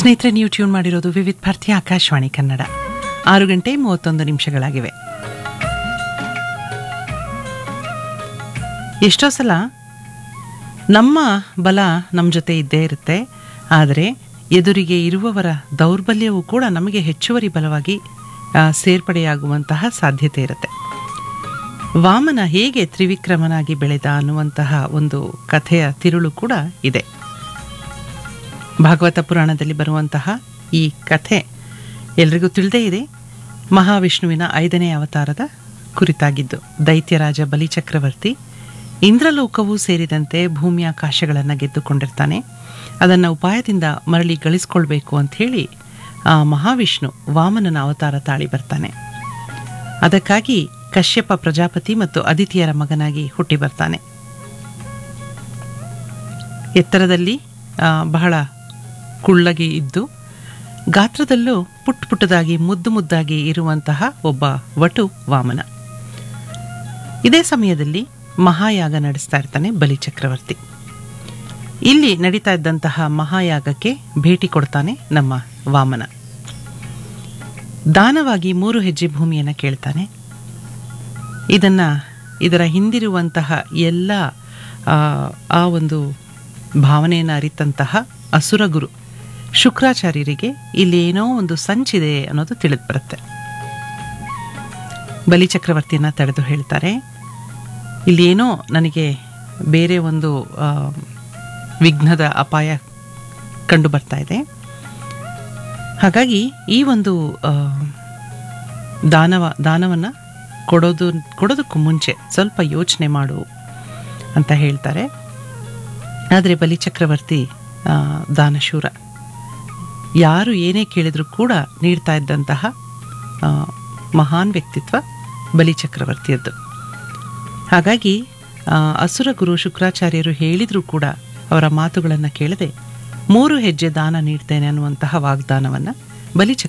ಸ್ನೇಹಿತರೆ ನೀವು ಟ್ಯೂನ್ ಮಾಡಿರೋದು ವಿವಿಧ ಭಾರತಿ ಆಕಾಶವಾಣಿ ಕನ್ನಡ ಆರು ಗಂಟೆ ಮೂವತ್ತೊಂದು ನಿಮಿಷಗಳಾಗಿವೆ ಎಷ್ಟೋ ಸಲ ನಮ್ಮ ಬಲ ನಮ್ಮ ಜೊತೆ ಇದ್ದೇ ಇರುತ್ತೆ ಆದರೆ ಎದುರಿಗೆ ಇರುವವರ ದೌರ್ಬಲ್ಯವೂ ಕೂಡ ನಮಗೆ ಹೆಚ್ಚುವರಿ ಬಲವಾಗಿ ಆ, ಸೇರ್ಪಡೆಯಾಗುವಂತಹ ಸಾಧ್ಯತೆ ಇರುತ್ತೆ ವಾಮನ ಹೇಗೆ ತ್ರಿವಿಕ್ರಮನಾಗಿ ಬೆಳೆದ ಅನ್ನುವಂತಹ ಒಂದು ಕಥೆಯ ತಿರುಳು ಕೂಡ ಇದೆ ಭಾಗವತ ಪುರಾಣದಲ್ಲಿ ಬರುವಂತಹ ಈ ಕಥೆ ಎಲ್ರಿಗೂ ತಿಳಿದೇ ಇದೆ ಮಹಾವಿಷ್ಣುವಿನ ಐದನೇ ಅವತಾರದ ಕುರಿತಾಗಿದ್ದು ದೈತ್ಯರಾಜ ಬಲಿಚಕ್ರವರ್ತಿ ಇಂದ್ರಲೋಕವೂ ಸೇರಿದಂತೆ ಭೂಮಿಯಾಕಾಶಗಳನ್ನು ಗೆದ್ದುಕೊಂಡಿರ್ತಾನೆ ಅದನ್ನು ಉಪಾಯದಿಂದ ಮರಳಿ ಗಳಿಸ್ಕೊಳ್ಬೇಕು ಅಂಥೇಳಿ ಆ ಮಹಾವಿಷ್ಣು ವಾಮನನ ಅವತಾರ ತಾಳಿ ಬರ್ತಾನೆ ಅದಕ್ಕಾಗಿ ಕಶ್ಯಪ ಪ್ರಜಾಪತಿ ಮತ್ತು ಅದಿತಿಯರ ಮಗನಾಗಿ ಹುಟ್ಟಿ ಬರ್ತಾನೆ ಎತ್ತರದಲ್ಲಿ ಆ, ಬಹಳ ಕುಳ್ಳಗೆ ಇದ್ದು ಗಾತ್ರದಲ್ಲೂ ಪುಟ್ ಪುಟ್ಟದಾಗಿ ಮುದ್ದು ಮುದ್ದಾಗಿ ಇರುವಂತಹ ಒಬ್ಬ ವಟು ವಾಮನ ಇದೇ ಸಮಯದಲ್ಲಿ ಮಹಾಯಾಗ ನಡೆಸ್ತಾ ಇರ್ತಾನೆ ಬಲಿ ಚಕ್ರವರ್ತಿ ಇಲ್ಲಿ ನಡೀತಾ ಇದ್ದಂತಹ ಮಹಾಯಾಗಕ್ಕೆ ಭೇಟಿ ಕೊಡ್ತಾನೆ ನಮ್ಮ ವಾಮನ ದಾನವಾಗಿ ಮೂರು ಹೆಜ್ಜೆ ಭೂಮಿಯನ್ನು ಕೇಳ್ತಾನೆ ಇದನ್ನ ಇದರ ಹಿಂದಿರುವಂತಹ ಎಲ್ಲ ಆ, ಆ ಒಂದು ಭಾವನೆಯನ್ನು ಅರಿತಂತಹ ಅಸುರಗುರು ಶುಕ್ರಾಚಾರ್ಯರಿಗೆ ಇಲ್ಲಿ ಏನೋ ಒಂದು ಸಂಚಿದೆ ಅನ್ನೋದು ತಿಳಿದು ಬರುತ್ತೆ ಬಲಿ ಚಕ್ರವರ್ತಿಯನ್ನ ತಡೆದು ಹೇಳ್ತಾರೆ ಇಲ್ಲಿ ಏನೋ ನನಗೆ ಬೇರೆ ಒಂದು ಆ, ವಿಘ್ನದ ಅಪಾಯ ಕಂಡು ಬರ್ತಾ ಇದೆ ಹಾಗಾಗಿ ಈ ಒಂದು ಆ, ದಾನವ ದಾನವನ್ನು ಕೊಡೋದು ಕೊಡೋದಕ್ಕೂ ಮುಂಚೆ ಸ್ವಲ್ಪ ಯೋಚನೆ ಮಾಡು ಅಂತ ಹೇಳ್ತಾರೆ ಆದರೆ ಬಲಿಚಕ್ರವರ್ತಿ ಆ, ದಾನಶೂರ ಯಾರು ಏನೇ ಕೇಳಿದರೂ ಕೂಡ ನೀಡ್ತಾ ಇದ್ದಂತಹ ಆ, ಮಹಾನ್ ವ್ಯಕ್ತಿತ್ವ ಬಲಿಚಕ್ರವರ್ತಿಯದ್ದು ಹಾಗಾಗಿ ಆ, ಅಸುರ ಗುರು ಶುಕ್ರಾಚಾರ್ಯರು ಹೇಳಿದರೂ ಕೂಡ ಅವರ ಮಾತುಗಳನ್ನು ಕೇಳದೆ ಮೂರು ಹೆಜ್ಜೆ ದಾನ ನೀಡ್ತೇನೆ ಅನ್ನುವಂತಹ ವಾಗ್ದಾನವನ್ನು ಬಲಿ